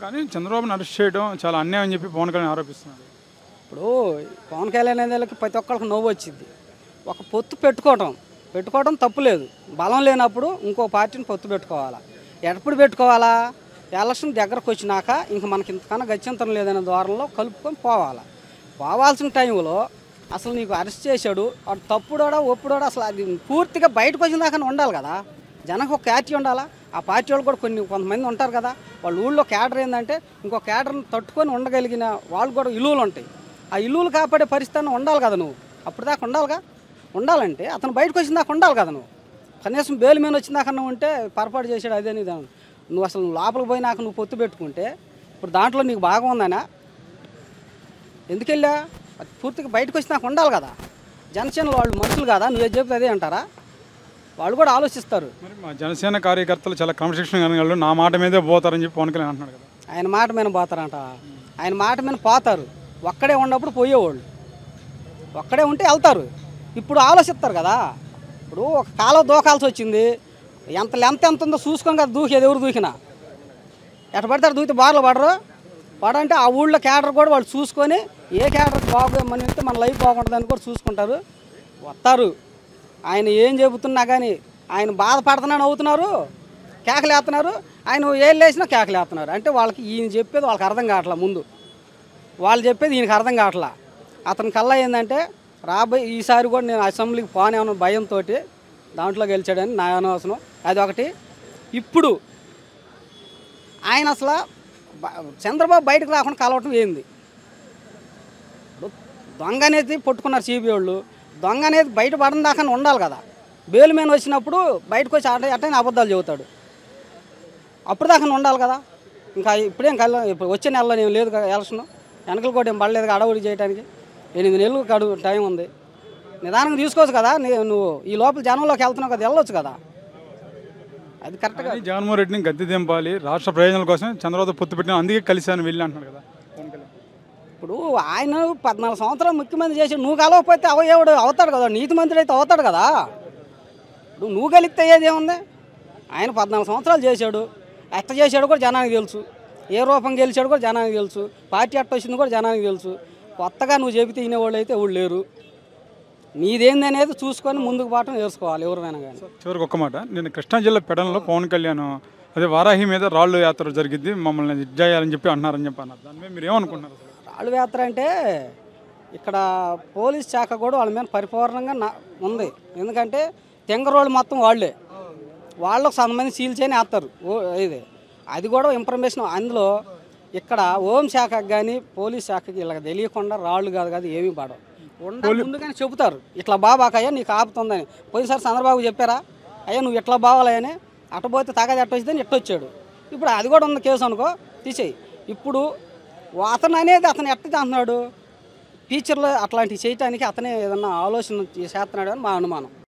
కానీ చంద్రబాబుని అరెస్ట్ చేయడం చాలా అన్యాయం అని చెప్పి పవన్ కళ్యాణ్ ఆరోపిస్తున్నారు ఇప్పుడు పవన్ కళ్యాణ్ అనే వాళ్ళకి ప్రతి ఒక్కరికి నవ్వు వచ్చింది ఒక పొత్తు పెట్టుకోవటం పెట్టుకోవడం తప్పులేదు బలం లేనప్పుడు ఇంకో పార్టీని పొత్తు పెట్టుకోవాలా ఎప్పుడు పెట్టుకోవాలా ఎలక్షన్ దగ్గరకు వచ్చినాక ఇంక మనకి ఇంతకన్నా గత్యంతరం లేదనే ద్వారంలో కలుపుకొని పోవాలా పోవాల్సిన టైంలో అసలు నీకు అరెస్ట్ చేశాడు వాడు తప్పుడోడా ఒప్పుడోడా అసలు అది పూర్తిగా బయటకు వచ్చిన దాకా ఉండాలి కదా జనకు ఒక క్లారిటీ ఉండాలా ఆ పార్టీ వాళ్ళు కూడా కొన్ని కొంతమంది ఉంటారు కదా వాళ్ళ ఊళ్ళో క్యాడర్ ఏంటంటే ఇంకో క్యాడర్ని తట్టుకొని ఉండగలిగిన వాళ్ళు కూడా ఇలువలు ఉంటాయి ఆ ఇల్లులు కాపాడే పరిస్థితి ఉండాలి కదా నువ్వు అప్పుడు దాకా ఉండాలిగా ఉండాలంటే అతను బయటకు వచ్చిన దాకా ఉండాలి కదా నువ్వు కనీసం బెయిల్ మీద వచ్చిన దాకా నువ్వు ఉంటే పొరపాటు చేసాడు అదే నీది అని. నువ్వు అసలు లోపలికి పోయినాక నువ్వు పొత్తు పెట్టుకుంటే ఇప్పుడు దాంట్లో నీకు బాగా ఉందనా ఎందుకు వెళ్ళా అది పూర్తిగా బయటకు వచ్చి నాకు ఉండాలి కదా జనసేన వాళ్ళు మనుషులు కదా నువ్వు ఏది చెప్తే అదే అంటారా వాళ్ళు కూడా ఆలోచిస్తారు మరి మా జనసేన కార్యకర్తలు చాలా క్రమశిక్షణ కలిగిన వాళ్ళు నా మాట మీదే పోతారని చెప్పి పవన్ కళ్యాణ్ అంటున్నాడు కదా ఆయన మాట మీద పోతారంట ఆయన మాట మీద పోతారు ఒక్కడే ఉన్నప్పుడు పోయేవాళ్ళు ఒక్కడే ఉంటే వెళ్తారు ఇప్పుడు ఆలోచిస్తారు కదా ఇప్పుడు ఒక కాలం దూకాల్సి వచ్చింది ఎంత లెంత్ ఎంత ఉందో చూసుకొని కదా దూకేది ఎవరు దూకినా ఎట్ట పడతారు దూకితే బార్లు పడరు పడంటే ఆ ఊళ్ళో క్యాడర్ కూడా వాళ్ళు చూసుకొని ఏ క్యాడర్ బాగు మన వెళ్తే మన లైఫ్ బాగుంటుందని కూడా చూసుకుంటారు వస్తారు ఆయన ఏం చెబుతున్నా కానీ ఆయన బాధపడుతున్నాను అవుతున్నారు కేకలేస్తున్నారు ఆయన ఏం లేసినా కేకలేస్తున్నారు అంటే వాళ్ళకి ఈయన చెప్పేది వాళ్ళకి అర్థం కావట్లా ముందు వాళ్ళు చెప్పేది ఈయనకి అర్థం కావట్లా అతని కల్లా ఏంటంటే రాబోయే ఈసారి కూడా నేను అసెంబ్లీకి పోనేమన్న భయంతో దాంట్లో గెలిచాడని నా అనవసరం అది ఒకటి ఇప్పుడు ఆయన అసలు బ- చంద్రబాబు బయటకు రాకుండా కలవటం ఏంది ఇప్పుడు దొంగ అనేది పట్టుకున్నారు సిబిఐ వాళ్ళు దొంగ అనేది బయట పడడం దాకా ఉండాలి కదా బెయిల్ మీద వచ్చినప్పుడు బయటకు వచ్చి అట అట్టని అబద్ధాలు చెబుతాడు అప్పుడు దాకా ఉండాలి కదా ఇంకా ఇప్పుడేం కల ఇప్పుడు వచ్చే నెలలో ఏం లేదు కదా ఎలక్షన్ వెనకలు కూడా ఏం పడలేదు కదా అడవుడి చేయడానికి ఎనిమిది నెలలు కడు టైం ఉంది నిదానంగా తీసుకోవచ్చు కదా నీ- నువ్వు ఈ లోపల జనంలోకి వెళ్తున్నావు కదా వెళ్ళొచ్చు కదా అది కరెక్ట్గా కానీ జగన్మోహన్ రెడ్డిని గద్దె దింపాలి రాష్ట్ర ప్రయోజనాల కోసం చంద్రబాబు పొత్తు పెట్టిన అందుకే కలిశాను వెళ్ళి అంటున్నాడు కదా పవన్ కళ్యాణ్ ఇప్పుడు ఆయన పద్నాలుగు సంవత్సరాలు ముఖ్యమంత్రి చేసి నువ్వు కలవకపోతే అవయేవుడు అవుతాడు కదా నీతి మంత్రి అయితే అవుతాడు కదా ఇప్పుడు నువ్వు కలిగితే అయ్యేది ఏముంది ఆయన పద్నాలుగు సంవత్సరాలు చేశాడు ఎట్ట చేశాడు కూడా జనానికి తెలుసు ఏ రూపం గెలిచాడు కూడా జనానికి తెలుసు పార్టీ ఎట్ట వచ్చింది కూడా జనానికి తెలుసు కొత్తగా నువ్వు చెబితే వినేవాళ్ళు అయితే ఎవరు లేరు నీదేంది అనేది చూసుకొని ముందుకు పోవటం నేర్చుకోవాలి ఎవరైనా కానీ చివరికి ఒక్క మాట నేను కృష్ణా జిల్లా పెడన్లో పవన్ కళ్యాణ్ అదే వారాహి మీద రాళ్ళు యాత్ర జరిగింది మమ్మల్ని ఇది చేయాలని చెప్పి అన్నారని చెప్పి అన్నారు దాని మీద మీరు ఏమనుకుంటున్నారు అసలు? రాళ్ళు వేత్ర అంటే ఇక్కడ పోలీస్ శాఖ కూడా వాళ్ళ మీద పరిపూర్ణంగా నా- ఉంది ఎందుకంటే తెంగరోళ్ళు మొత్తం వాళ్ళే వాళ్ళకు కొంతమంది సీల్ చేయని వేస్తారు ఓ ఇది అది కూడా ఇన్ఫర్మేషన్ అందులో ఇక్కడ హోం శాఖకు కానీ పోలీస్ శాఖకి ఇలా తెలియకుండా రాళ్ళు కాదు కాదు ఏమీ పడవు ఉండాలి ముందుగానే చెబుతారు ఇట్లా బాబాకయ్యా నీకు ఆపుతుందని పోయినసారి చంద్రబాబు చెప్పారా అయ్యా నువ్వు ఇట్లా బావాలయ్యని అట్టపోతే తగది ఎట్ట వచ్చిందని ఎట్టొచ్చాడు ఇప్పుడు అది కూడా ఉంది కేసు అనుకో తీసేయి ఇప్పుడు అతను అనేది అతను ఎట్ట అంటున్నాడు టీచర్లు అట్లాంటివి చేయటానికి అతనే ఏదన్నా ఆలోచన చేస్తున్నాడు అని మా అనుమానం